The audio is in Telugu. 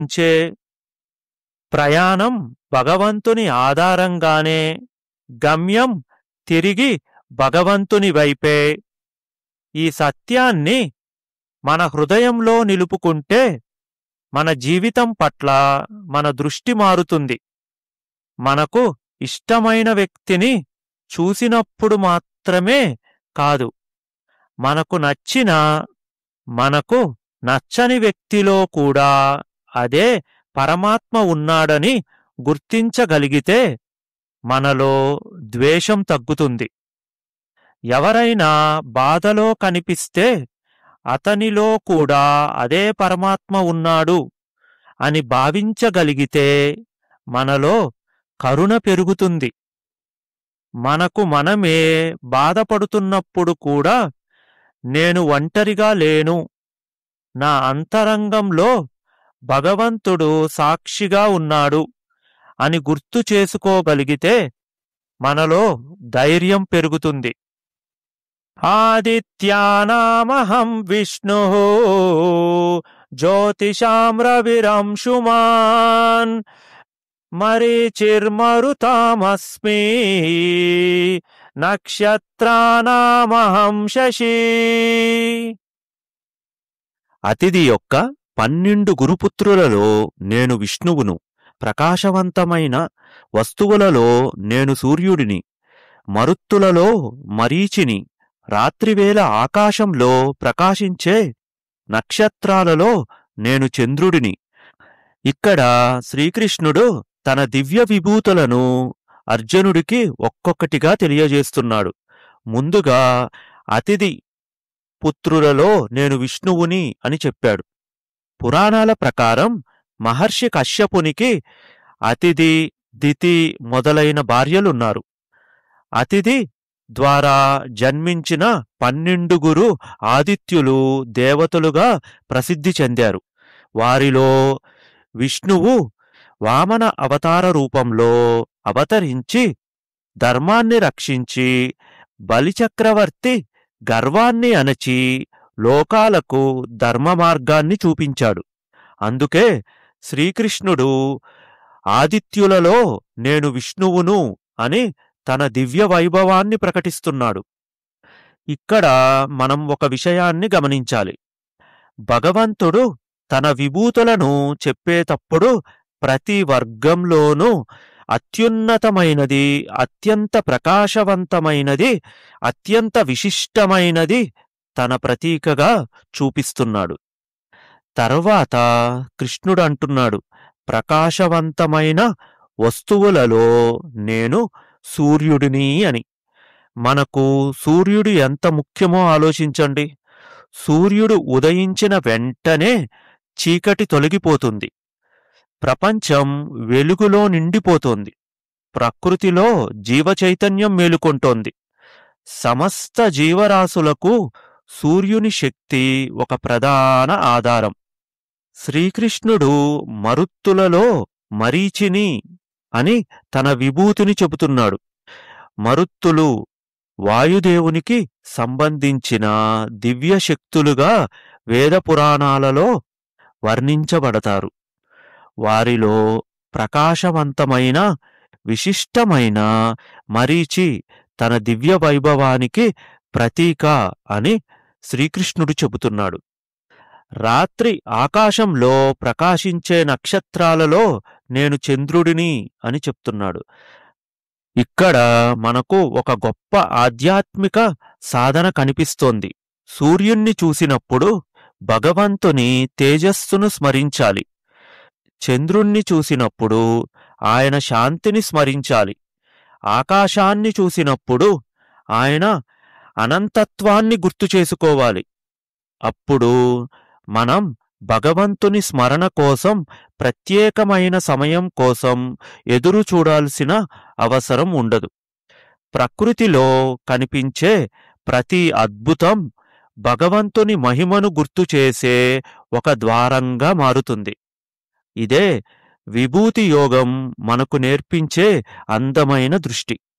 చే ప్రయాణం భగవంతుని ఆధారంగానే గమ్యం తిరిగి భగవంతుని వైపే ఈ సత్యాన్ని మన హృదయంలో నిలుపుకుంటే మన జీవితం పట్ల మన దృష్టి మారుతుంది మనకు ఇష్టమైన వ్యక్తిని చూసినప్పుడు మాత్రమే కాదు మనకు నచ్చిన మనకు నచ్చని వ్యక్తిలో కూడా అదే పరమాత్మ ఉన్నాడని గుర్తించగలిగితే మనలో ద్వేషం తగ్గుతుంది ఎవరైనా బాధలో కనిపిస్తే అతనిలో కూడా అదే పరమాత్మ ఉన్నాడు అని భావించగలిగితే మనలో కరుణ పెరుగుతుంది మనకు మనమే బాధపడుతున్నప్పుడు కూడా నేను ఒంటరిగా లేను నా అంతరంగంలో భగవంతుడు సాక్షిగా ఉన్నాడు అని గుర్తు చేసుకోగలిగితే మనలో ధైర్యం పెరుగుతుంది ఆదిత్యానామహం విష్ణు జ్యోతిషాం రవిరంశుమాన్ మరీచిర్మరుతామస్మి నక్షత్రానామహం శశి అతిథి యొక్క పన్నెండు గురుపుత్రులలో నేను విష్ణువును ప్రకాశవంతమైన వస్తువులలో నేను సూర్యుడిని మరుత్తులలో మరీచిని రాత్రివేళ ఆకాశంలో ప్రకాశించే నక్షత్రాలలో నేను చంద్రుడిని ఇక్కడ శ్రీకృష్ణుడు తన దివ్య విభూతులను అర్జునుడికి ఒక్కొక్కటిగా తెలియజేస్తున్నాడు ముందుగా అతిథి పుత్రులలో నేను విష్ణువుని అని చెప్పాడు పురాణాల ప్రకారం మహర్షి కశ్యపునికి అతిథి దితి మొదలైన భార్యలున్నారు అతిథి ద్వారా జన్మించిన పన్నెండుగురు ఆదిత్యులు దేవతలుగా ప్రసిద్ధి చెందారు వారిలో విష్ణువు వామన అవతార రూపంలో అవతరించి ధర్మాన్ని రక్షించి బలిచక్రవర్తి గర్వాన్ని అణచి లోకాలకు ధర్మ మార్గాన్ని చూపించాడు అందుకే శ్రీకృష్ణుడు ఆదిత్యులలో నేను విష్ణువును అని తన దివ్య వైభవాన్ని ప్రకటిస్తున్నాడు ఇక్కడ మనం ఒక విషయాన్ని గమనించాలి భగవంతుడు తన విభూతులను చెప్పేటప్పుడు ప్రతి వర్గంలోనూ అత్యున్నతమైనది అత్యంత ప్రకాశవంతమైనది అత్యంత విశిష్టమైనది తన ప్రతీకగా చూపిస్తున్నాడు తర్వాత కృష్ణుడు అంటున్నాడు ప్రకాశవంతమైన వస్తువులలో నేను సూర్యుడిని అని మనకు సూర్యుడు ఎంత ముఖ్యమో ఆలోచించండి సూర్యుడు ఉదయించిన వెంటనే చీకటి తొలగిపోతుంది ప్రపంచం వెలుగులో నిండిపోతోంది ప్రకృతిలో జీవచైతన్యం మేలుకొంటోంది సమస్త జీవరాశులకు సూర్యుని శక్తి ఒక ప్రధాన ఆధారం శ్రీకృష్ణుడు మరుత్తులలో మరీచిని అని తన విభూతిని చెబుతున్నాడు మరుత్తులు వాయుదేవునికి సంబంధించిన దివ్య శక్తులుగా వేద పురాణాలలో వర్ణించబడతారు వారిలో ప్రకాశవంతమైన విశిష్టమైన మరీచి తన దివ్య వైభవానికి ప్రతీక అని శ్రీకృష్ణుడు చెబుతున్నాడు రాత్రి ఆకాశంలో ప్రకాశించే నక్షత్రాలలో నేను చంద్రుడిని అని చెప్తున్నాడు ఇక్కడ మనకు ఒక గొప్ప ఆధ్యాత్మిక సాధన కనిపిస్తోంది సూర్యుణ్ణి చూసినప్పుడు భగవంతుని తేజస్సును స్మరించాలి చంద్రుణ్ణి చూసినప్పుడు ఆయన శాంతిని స్మరించాలి ఆకాశాన్ని చూసినప్పుడు ఆయన అనంతత్వాన్ని గుర్తు చేసుకోవాలి అప్పుడు మనం భగవంతుని స్మరణ కోసం ప్రత్యేకమైన సమయం కోసం ఎదురు చూడాల్సిన అవసరం ఉండదు ప్రకృతిలో కనిపించే ప్రతి అద్భుతం భగవంతుని మహిమను గుర్తు చేసే ఒక ద్వారంగా మారుతుంది ఇదే విభూతి యోగం మనకు నేర్పించే అందమైన దృష్టి